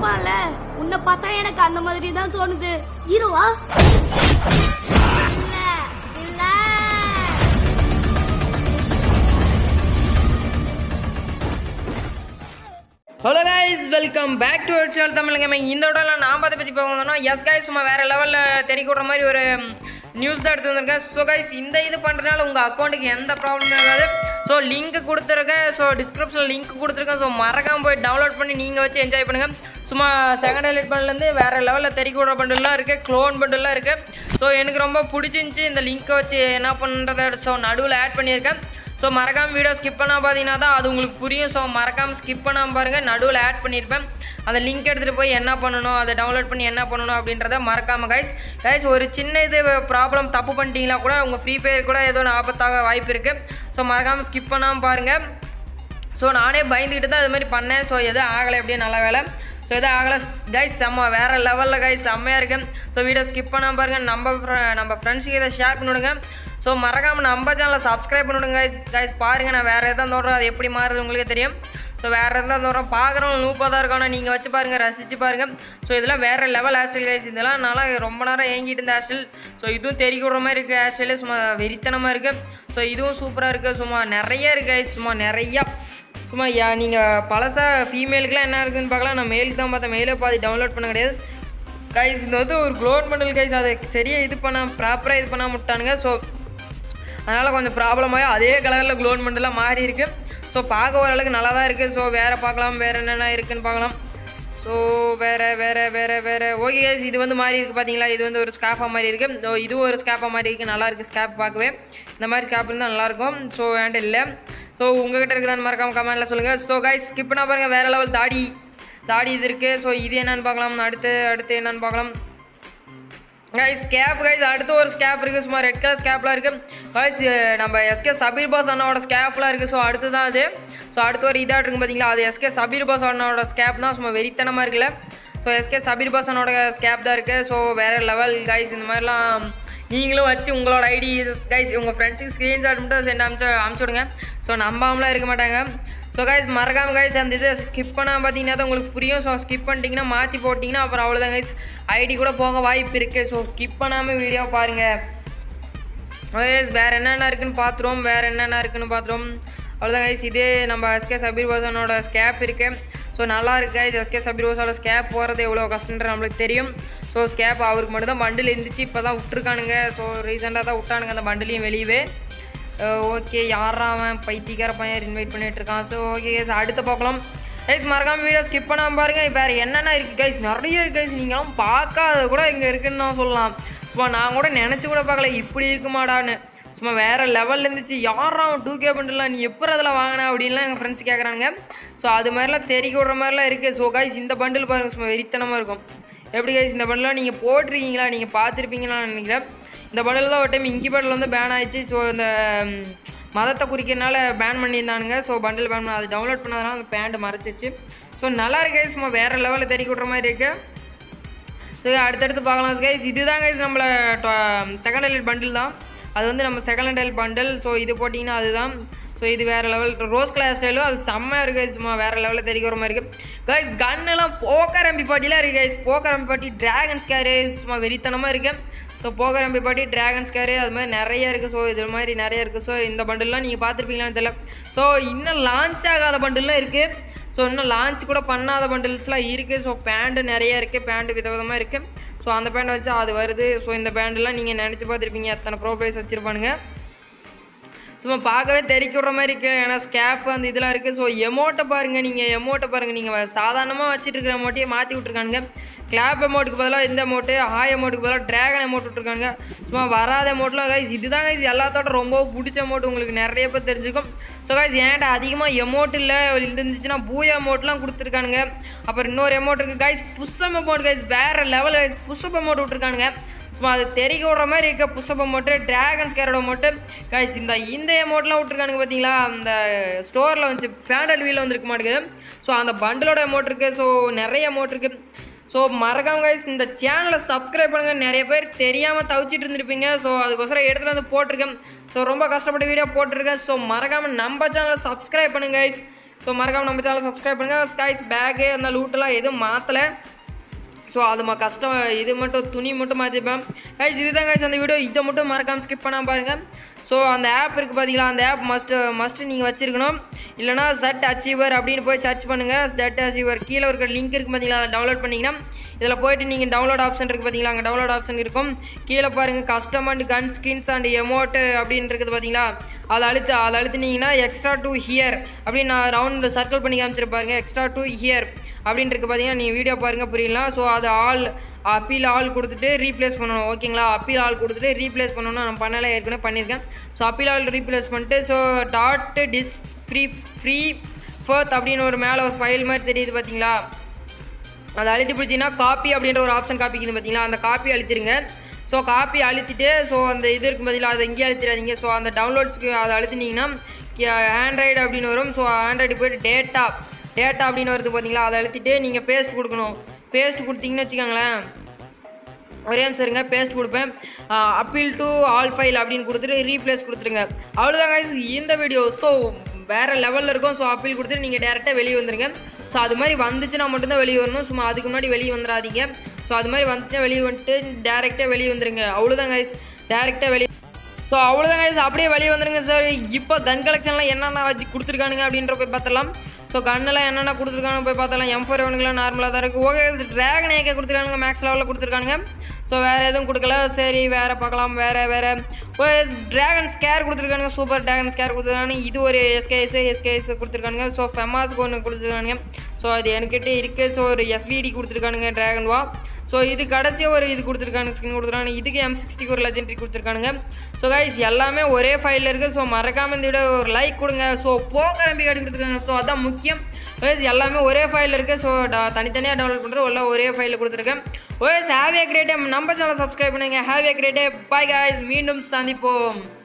இருப்பான்ல உன்னை பார்த்தா எனக்கு அந்த மாதிரி தான் தோணுது ஹீரோவா இல்ல இல்ல hello guys welcome back to channel Tamil gaming இந்த விடல நான் பார்த்து பற்றி போகணும்னா எஸ் கைஸ் சும்மா வேறு லெவலில் தெரிய விடுற மாதிரி ஒரு நியூஸ் தான் எடுத்து வந்திருக்கேன் ஸோ கைஸ் இந்த இது பண்ணுறதுனால உங்கள் அக்கௌண்ட்டுக்கு எந்த ப்ராப்ளமும் ஆகாது ஸோ லிங்க் கொடுத்துருக்கேன் ஸோ டிஸ்கிரிப்ஷனில் லிங்க் கொடுத்துருக்கேன் ஸோ மறக்காம போய் டவுன்லோட் பண்ணி நீங்கள் வச்சு என்ஜாய் பண்ணுங்கள் சும்மா செகண்ட் ஹைலைட் பண்ணலேருந்து வேறு லெவலில் தெரிய விடுற பண்டல்லாம் இருக்குது க்ளோன் பண்டல்லாம் இருக்குது ஸோ எனக்கு ரொம்ப பிடிச்சிருந்துச்சி இந்த லிங்க்கை வச்சு என்ன பண்ணுறத ஸோ நடுவில் ஆட் பண்ணியிருக்கேன் ஸோ மறக்காம வீடியோ ஸ்கிப் பண்ணால் பார்த்தீங்கன்னா தான் அது உங்களுக்கு புரியும் ஸோ மறக்காம ஸ்கிப் பண்ணாமல் பாருங்கள் நடுவில் ஆட் பண்ணியிருப்பேன் அந்த லிங்க் எடுத்துகிட்டு போய் என்ன பண்ணணும் அதை டவுன்லோட் பண்ணி என்ன பண்ணணும் அப்படின்றத மறக்காம கைஸ் கைஸ் ஒரு சின்ன இது ப்ராப்ளம் தப்பு பண்ணிட்டீங்களா கூட உங்கள் ஃப்ரீ ஃபயர் கூட ஏதோ ஒன்று ஆபத்தாக வாய்ப்பு இருக்குது ஸோ மறக்காமல் ஸ்கிப் பண்ணாமல் பாருங்கள் ஸோ நானே பயந்துக்கிட்டு தான் இது மாதிரி பண்ணேன் ஸோ எதுவும் ஆகலை எப்படியே நல்ல வேலை ஸோ எதுவும் ஆகலை கைஸ் செம்ம வேறு லெவலில் கைஸ் செம்மையாக இருக்கு ஸோ வீடியோ ஸ்கிப் பண்ணாமல் பாருங்கள் நம்ம fr- நம்ம ஃப்ரெண்ட்ஸுக்கு இதை ஷேர் பண்ணிவிடுங்க ஸோ மறக்காமல் நம்ம சேனலை சப்ஸ்கிரைப் பண்ணிவிடுங்க கைஸ் கைஸ் பாருங்கள் நான் வேறு எதாவது தோறும் அது எப்படி மாறுது உங்களுக்கு தெரியும் ஸோ வேறு எதாவது தோறும் பார்க்குறவங்க லூப்பாக தான் இருக்கும் ஆனால் நீங்கள் வச்சு பாருங்கள் ரசித்து பாருங்கள் ஸோ இதெல்லாம் வேறு லெவல் ஹேர்ஸ்டைல் கைஸ் இதெல்லாம் நல்லா ரொம்ப நேரம் ஏங்கிட்டு இருந்த ஹேர்ஸ்டைல் ஸோ இதுவும் தெரிய விடுற மாதிரி இருக்குது ஹேர்ஸ்டைலே சும்மா வெறித்தனமாக இருக்குது ஸோ இதுவும் சூப்பராக இருக்குது சும்மா நிறைய இருக்குது guys சும்மா நிறையா சும்மா யா நீங்கள் பழசாக ஃபீமேலுக்குலாம் என்ன இருக்குதுன்னு பார்க்கலாம் நான் மேலுக்கு தான் பார்த்தேன் மேலே பாதி டவுன்லோட் பண்ண கிடையாது கைஸ் இது வந்து ஒரு க்ளோன் பண்ணல் கைஸ் அதை சரியாக இது பண்ண ப்ராப்பராக இது பண்ணாம விட்டானுங்க ஸோ அதனால் கொஞ்சம் ப்ராப்ளமாகி அதே கலரில் க்ளோன் பண்ணலாம் மாறி இருக்கு ஸோ பார்க்க ஓரளவுக்கு நல்லா தான் இருக்குது ஸோ வேறு பார்க்கலாம் வேறு என்னென்ன இருக்குன்னு பார்க்கலாம் ஸோ வேறு வேறு வேறு வேறு ஓகே கைஸ் இது வந்து மாறி இருக்குது பார்த்தீங்களா இது வந்து ஒரு ஸ்காஃபாக மாதிரி இருக்குது ஸோ இதுவும் ஒரு ஸ்காஃபாக மாதிரி இருக்குது நல்லா இருக்குது ஸ்காப் பார்க்கவே இந்த மாதிரி ஸ்காப் இருந்தால் நல்லாயிருக்கும் ஸோ என்கிட்ட இல்லை ஸோ உங்ககிட்ட இருக்குதான்னு மறக்காம கமெண்ட்டில் சொல்லுங்கள் ஸோ கைஸ் ஸ்கிப் பண்ணால் பாருங்கள் வேறு லெவல் தாடி தாடி இது இருக்குது ஸோ இது என்னன்னு பார்க்கலாம் அடுத்து அடுத்து என்னன்னு பார்க்கலாம் கைஸ் ஸ்கேப் கைஸ் அடுத்து ஒரு ஸ்கேப் இருக்குது சும்மா ரெட் கலர் ஸ்கேப்லாம் இருக்குது கைஸ் நம்ம எஸ்கே சபீர் பாஸ் அண்ணாவோட ஸ்கேப்லாம் இருக்குது ஸோ அடுத்து தான் அது ஸோ அடுத்து ஒரு இதாக இருக்கும் பார்த்தீங்களா அது எஸ்கே சபீர் பாஸ் அண்ணாவோட ஸ்கேப் தான் சும்மா வெறித்தனமாக இருக்குல்ல ஸோ எஸ்கே சபீர் பாஸ் அண்ணாவோட ஸ்கேப் தான் இருக்குது ஸோ வேறு லெவல் கைஸ் இந்த மாதிரிலாம் நீங்களும் வச்சு உங்களோட ஐடி கைஸ் உங்கள் ஃப்ரெண்ட்ஸுக்கு ஸ்க்ரீன்ஷாட் மட்டும் சென்ட் அனுப்பிச்சு அனுப்பிச்சி விடுங்க ஸோ நம்பாமலாம் இருக்க மாட்டாங்க ஸோ கைஸ் மறக்காம கைஸ் அந்த இதை ஸ்கிப் பண்ணால் பார்த்தீங்கன்னா தான் உங்களுக்கு புரியும் ஸோ ஸ்கிப் பண்ணிட்டீங்கன்னா மாற்றி போட்டிங்கன்னா அப்புறம் அவ்வளோதான் கைஸ் ஐடி கூட போக வாய்ப்பு இருக்குது ஸோ ஸ்கிப் பண்ணாமல் வீடியோ பாருங்கள் கைஸ் வேறு என்னென்ன இருக்குன்னு பார்த்துருவோம் வேறு என்னென்ன இருக்குன்னு பார்த்துருவோம் அவ்வளோதான் கைஸ் இதே நம்ம எஸ்கே சபீர் பாசனோட ஸ்கேப் இருக்குது ஸோ நல்லா இருக்கு கைஸ் எஸ்கே சபீர் பாசோட ஸ்கேப் போகிறது எவ்வளோ கஷ்டன்ற நம்மளுக்கு தெரியும் ஸோ ஸ்கேப் அவருக்கு மட்டும் தான் பண்டில் இருந்துச்சு இப்போ தான் விட்ருக்கானுங்க ஸோ ரீசெண்டாக தான் விட்டானுங்க அந்த பண்டிலையும் வெளியவே ஓகே யாரா அவன் பைத்தியக்கார பையன் இன்வைட் பண்ணிட்டு இருக்கான் ஸோ ஓகே கைஸ் அடுத்து பார்க்கலாம் கைஸ் மறக்காம வீடியோ ஸ்கிப் பண்ணாமல் பாருங்க வேறு என்னென்ன இருக்குது கைஸ் நிறைய இருக்குது கைஸ் நீங்களும் பார்க்காத கூட இங்கே இருக்குன்னு தான் சொல்லலாம் இப்போ நான் கூட நினச்சி கூட பார்க்கல இப்படி இருக்குமாடான்னு சும்மா வேறு லெவலில் இருந்துச்சு யாரா டூ கே பண்ணிடலாம் நீ எப்போ அதில் வாங்கின அப்படின்லாம் எங்கள் ஃப்ரெண்ட்ஸ் கேட்குறாங்க ஸோ அது மாதிரிலாம் தெரிய விடுற மாதிரிலாம் இருக்குது ஸோ கைஸ் இந்த பண்டில் பாருங்கள் சும்மா வெறித்தனமாக இருக்கும் எப்படி கைஸ் இந்த பண்டலாம் நீங்கள் போட்டிருக்கீங்களா நீங்கள் பார்த்துருப்பீங்களான்னு நினைக்கிறேன் இந்த பண்டில் தான் ஒரு டைம் இங்கி பண்டில் வந்து பேன் ஆயிடுச்சு ஸோ இந்த ம், மதத்தை குறிக்கிறனால பேன் பண்ணியிருந்தானுங்க ஸோ பண்டில் பேன் பண்ண அது டவுன்லோட் பண்ணதுனால அந்த பேண்ட் மறைச்சிச்சு ஸோ நல்லா இருக்கு சும்மா வேறு லெவலில் தெரிய விட்ற மாதிரி இருக்குது ஸோ அடுத்தடுத்து பார்க்கலாம் கைஸ் இதுதான் கைஸ் நம்மள செகண்ட் ஹேண்ட் பண்டில் தான் அது வந்து நம்ம செகண்ட் ஹேண்ட் பண்டில் ஸோ இது போட்டிங்கன்னா அதுதான் ஸோ இது வேறு லெவல் ரோஸ் கலர் ஸ்டைலும் அது செம்மையாக இருக்குது guys. சும்மா வேறு லெவலில் தெரிய வர மாதிரி இருக்குது கைஸ் கன்னெல்லாம் போக்கர் அம்பி பாட்டிலாம் இருக்குது கைஸ் போக்கர் அம்பி பாட்டி டிராகன் ஸ்கேரு சும்மா வெறித்தனமாக இருக்குது ஸோ போக்கர் அம்பி பாட்டி டிராகன் ஸ்கேரு அது மாதிரி நிறைய இருக்குது ஸோ இது மாதிரி நிறைய இருக்குது ஸோ இந்த பண்டில்லாம் நீங்கள் பார்த்துருப்பீங்களான்னு தெரியல ஸோ இன்னும் லான்ச் ஆகாத பண்டில்லாம் இருக்குது ஸோ இன்னும் லான்ச் கூட பண்ணாத பண்டில்ஸ்லாம் இருக்குது ஸோ பேண்ட்டு நிறைய இருக்குது பேண்ட்டு விதவிதமாக இருக்குது ஸோ அந்த பேண்ட் வச்சு அது வருது ஸோ இந்த பேண்டெல்லாம் நீங்கள் நினச்சி பார்த்துருப்பீங்க எத்தனை ப்ரோ ப்ரைஸ் வச்சுருப்பானுங்க சும்மா பார்க்கவே தெறிக்க விட்ற மாதிரி இருக்குது ஏன்னா ஸ்கேஃப் அந்த இதெல்லாம் இருக்குது ஸோ எமௌண்ட்டை பாருங்கள் நீங்கள் எமௌண்ட்டை பாருங்கள் நீங்கள் சாதாரணமாக வச்சுட்டு இருக்கிற அமௌண்ட்டையே மாற்றி விட்ருக்கானுங்க கிளாப் அமௌண்ட்டுக்கு பதிலாக இந்த அமௌண்ட்டு ஹாய் அமௌண்ட்டுக்கு பதிலாக ட்ராகன் அமௌண்ட் விட்ருக்காங்க சும்மா வராத அமௌண்ட்லாம் கைஸ் இதுதான் கைஸ் எல்லாத்தோட ரொம்ப பிடிச்ச அமௌண்ட் உங்களுக்கு நிறைய பேர் தெரிஞ்சுக்கும் ஸோ கைஸ் ஏன்டா அதிகமாக எமௌண்ட் இல்லை இருந்துச்சுன்னா பூயா அமௌண்ட்லாம் கொடுத்துருக்கானுங்க அப்புறம் இன்னொரு அமௌண்ட் இருக்குது கைஸ் புஷ்அப் அமௌண்ட் கைஸ் வேறு லெவல் கைஸ் புஷ்அப் அமௌண்ட் விட்ருக்கானுங்க சும்மா அது தெரிய விடுற மாதிரி இருக்க புஷ்அப் அமௌண்ட்டு ட்ராகன் ஸ்கேரோட அமௌண்ட்டு கைஸ் இந்த இந்த அமௌண்ட்லாம் விட்ருக்கானுங்க பார்த்தீங்களா அந்த ஸ்டோரில் வந்து ஃபேண்டல் வீலில் வந்துருக்க மாட்டேங்குது ஸோ அந்த பண்டிலோட அமௌண்ட் இருக்குது ஸோ நிறைய அமௌண்ட் இருக்குது ஸோ மறக்காம கைஸ் இந்த சேனலை சப்ஸ்கிரைப் பண்ணுங்கள் நிறைய பேர் தெரியாமல் தவிச்சிட்டு இருந்திருப்பீங்க ஸோ அதுக்கோசரம் எடுத்துகிட்டு வந்து போட்டிருக்கேன் ஸோ ரொம்ப கஷ்டப்பட்டு வீடியோ போட்டிருக்கேன் ஸோ மறக்காமல் நம்ம சேனலை சப்ஸ்கிரைப் பண்ணுங்க கைஸ் ஸோ மறக்காம நம்ம சேனல் சப்ஸ்கிரைப் பண்ணுங்கள் ஸ்கைஸ் பேக்கு அந்த லூட்டெல்லாம் எதுவும் மாற்றலை ஸோ அது ம கஷ்டம் இது மட்டும் துணி மட்டும் மாற்றிப்பேன் கைஸ் இதுதான் கைஸ் அந்த வீடியோ இதை மட்டும் மறக்காமல் ஸ்கிப் பண்ணாமல் பாருங்கள் ஸோ அந்த ஆப் இருக்குது பார்த்தீங்களா அந்த ஆப் மஸ்ட்டு மஸ்ட்டு நீங்கள் வச்சிருக்கணும் இல்லைனா சட் அச்சீவர் அப்படின்னு போய் சர்ச் பண்ணுங்கள் சட் அச்சீவர் கீழே இருக்கிற லிங்க் இருக்குது பார்த்தீங்களா அதை டவுன்லோட் பண்ணிங்கன்னா இதில் போயிட்டு நீங்கள் டவுன்லோட் ஆப்ஷன் இருக்குது பார்த்தீங்களா அங்கே டவுன்லோட் ஆப்ஷன் இருக்கும் கீழே பாருங்கள் custom and gun skins and emote அப்படின்னு இருக்குது பார்த்தீங்களா அதை அழுத்து அதை அழுத்துனீங்கன்னா எக்ஸ்ட்ரா டூ ஹியர் அப்படின்னு நான் ரவுண்டில் சர்க்கிள் பண்ணி காமிச்சிருப்பாருங்க எக்ஸ்ட்ரா டூ ஹியர் அப்படின்னு இருக்கு பார்த்தீங்கன்னா நீங்கள் வீடியோ பாருங்கள் புரியலாம் ஸோ அது ஆல் அப்பீல் ஆல் கொடுத்துட்டு ரீப்ளேஸ் பண்ணணும் ஓகேங்களா அப்பீல் ஆல் கொடுத்துட்டு ரீப்ளேஸ் பண்ணணும் நான் பண்ணலை ஏற்கனவே பண்ணியிருக்கேன் ஸோ அப்பீல் ஆல் ரீப்ளேஸ் பண்ணிட்டு ஸோ டாட் டிஸ் ஃப்ரீ ஃப்ரீ ஃபர்த் அப்படின்னு ஒரு மேலே ஒரு ஃபைல் மாதிரி தெரியுது பார்த்தீங்களா அதை அழுத்தி பிடிச்சிங்கன்னா காப்பி அப்படின்ற ஒரு ஆப்ஷன் காப்பிக்குது பார்த்தீங்களா அந்த காப்பி அழுத்திடுங்க ஸோ காப்பி அழுத்திட்டு ஸோ அந்த இது இருக்கும் பார்த்தீங்களா அதை இங்கேயே அழுத்திடாதீங்க ஸோ அந்த டவுன்லோட்ஸ்க்கு அதை அழுத்தினீங்கன்னா ஆண்ட்ராய்டு அப்படின்னு வரும் ஸோ ஆண்ட்ராய்டு போய்ட்டு டேட்டா டேட்டா அப்படின்னு வருது பார்த்தீங்களா அதை அழுத்திட்டு நீங்கள் பேஸ்ட் கொடுக்கணும் பேஸ்ட் கொடுத்தீங்கன்னு வச்சுக்கோங்களேன் ஒரே நிமிஷம் இருங்க பேஸ்ட் கொடுப்பேன் அப்பீல் டு ஆல் ஃபைல் அப்படின்னு கொடுத்துட்டு ரீப்ளேஸ் கொடுத்துருங்க அவ்வளோதான் guys இந்த வீடியோ ஸோ வேறு லெவலில் இருக்கும் ஸோ அப்பீல் கொடுத்துட்டு நீங்கள் டேரெக்டாக வெளியே வந்துருங்க ஸோ அது மாதிரி வந்துச்சுன்னா மட்டும்தான் வெளியே வரணும் சும்மா அதுக்கு முன்னாடி வெளியே வந்துடாதீங்க ஸோ அது மாதிரி வந்துச்சுன்னா வெளியே வந்துட்டு டேரெக்டாக வெளியே வந்துருங்க அவ்வளோதான் guys டேரெக்டாக வெளியே ஸோ அவ்வளோதான் guys அப்படியே வெளியே வந்துருங்க சார் இப்போ கன் கலெக்ஷன்லாம் என்னென்ன வச்சு கொடுத்துருக்கானுங்க அப்படின்ற போய் பார்த்தலாம் ஸோ கன்னெல்லாம் என்னென்ன கொடுத்துருக்காங்க போய் பார்த்தலாம் எம் ஃபோர் எவனுக்குலாம் நார்மலாக தான் இருக்குது ஓகே ட்ராகன் ஏக்க கொடுத்துருக்கானுங்க மேக்ஸ் லெவலில் கொடுத்துருக்கானுங்க ஸோ வேறு எதுவும் கொடுக்கல சரி வேறு பார்க்கலாம் வேறு வேறு ஓகே ட்ராகன் ஸ்கேர் கொடுத்துருக்கானுங்க சூப்பர் ட்ராகன் ஸ்கேர் கொடுத்துருக்கானுங்க இது ஒரு எஸ்கேஎஸ் எஸ்கேஎஸ் கொடுத்துருக்கானுங்க ஸோ ஃபெமாஸுக்கு ஒன்று கொடுத்துருக்கானுங்க ஸோ அது என்கிட்ட இருக்குது ஸோ ஒரு எஸ்விடி கொடுத்துருக்கானுங்க ட்ராகன் வா ஸோ இது கடைசியாக ஒரு இது கொடுத்துருக்கானுங்க ஸ்கின் கொடுத்துருக்காங்க இதுக்கு எம் சிக்ஸ்டிக்கு ஒரு லெஜெண்டரி கொடுத்துருக்கானுங்க ஸோ கைஸ் எல்லாமே ஒரே ஃபைலில் இருக்குது ஸோ மறக்காமல் இந்த வீடியோ ஒரு லைக் கொடுங்க ஸோ போக நம்பி கார்டு கொடுத்துருக்காங்க ஸோ அதான் முக்கியம் கைஸ் எல்லாமே ஒரே ஃபைலில் இருக்குது ஸோ தனித்தனியாக டவுன்லோட் பண்ணுறது எல்லாம் ஒரே ஃபைலில் கொடுத்துருக்கேன் ஓஎஸ் ஹேவியா கிரேட்டே நம்ம சேனல் சப்ஸ்கிரைப் பண்ணுங்க ஹேவியா கிரேட்டே பாய் காய்ஸ் மீண்டும் சந்திப்போம்